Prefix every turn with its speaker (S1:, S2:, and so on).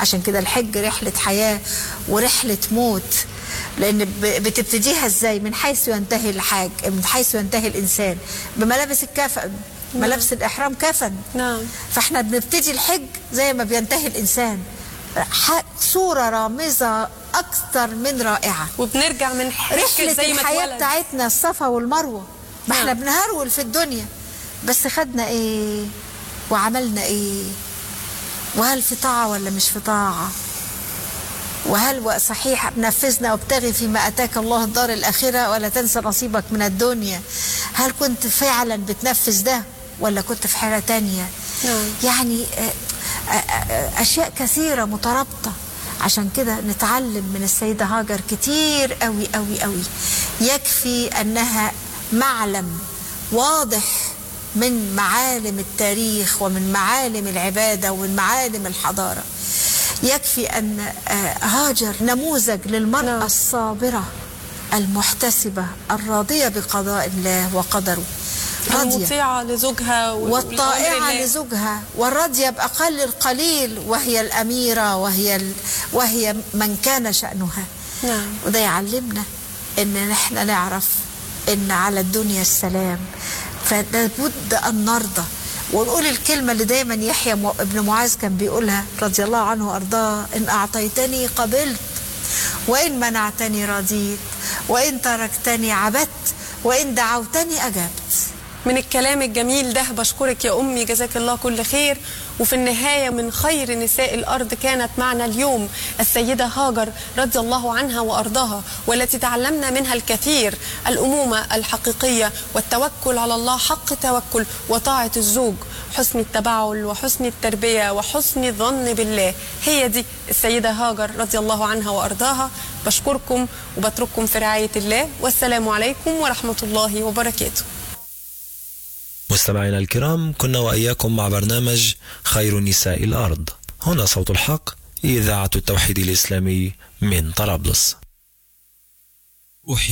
S1: عشان كده الحج رحلة حياة ورحلة موت لأن ب- بتبتديها ازاي من حيث ينتهي الحاج من حيث ينتهي الإنسان بملابس الكفن ملابس الإحرام كفن
S2: نعم.
S1: فاحنا بنبتدي الحج زي ما بينتهي الإنسان ح- صورة رامزة أكثر من رائعة
S2: وبنرجع من حج
S1: رحلة
S2: زي ما
S1: الحياة
S2: اتولد
S1: بتاعتنا الصفا والمروة ما احنا
S2: نعم.
S1: بنهرول في الدنيا بس خدنا ايه وعملنا ايه وهل في طاعة ولا مش في طاعة وهل صحيح نفذنا وابتغي فيما أتاك الله الدار الآخرة ولا تنسى نصيبك من الدنيا هل كنت فعلا بتنفذ ده ولا كنت في حالة تانية
S2: نعم.
S1: يعني آه، آه، آه، أشياء كثيرة مترابطة عشان كده نتعلم من السيدة هاجر كتير قوي قوي قوي يكفي أنها معلم واضح من معالم التاريخ ومن معالم العبادة ومن معالم الحضارة يكفي أن آه، هاجر نموذج للمرأة
S2: نعم.
S1: الصابرة المحتسبة الراضية بقضاء الله وقدره راضية
S2: المطيعة لزوجها و-
S1: والطائعة
S2: ولأمر الله.
S1: لزوجها والراضية بأقل القليل وهي الأميرة وهي ال... وهي من كان شأنها
S2: نعم.
S1: وده يعلمنا إن نحن نعرف إن على الدنيا السلام فلابد أن نرضى ونقول الكلمة اللي دايما يحيى م- ابن معاذ كان بيقولها رضي الله عنه وأرضاه إن أعطيتني قبلت وإن منعتني رضيت وإن تركتني عبدت وإن دعوتني أجبت
S2: من الكلام الجميل ده بشكرك يا أمي جزاك الله كل خير وفي النهاية من خير نساء الأرض كانت معنا اليوم السيدة هاجر رضي الله عنها وأرضاها والتي تعلمنا منها الكثير الأمومة الحقيقية والتوكل على الله حق توكل وطاعة الزوج حسن التبعل وحسن التربية وحسن الظن بالله هي دي السيدة هاجر رضي الله عنها وأرضاها بشكركم وبترككم في رعاية الله والسلام عليكم ورحمة الله وبركاته
S3: مستمعينا الكرام كنا وإياكم مع برنامج خير نساء الأرض هنا صوت الحق إذاعة التوحيد الإسلامي من طرابلس
S4: أحب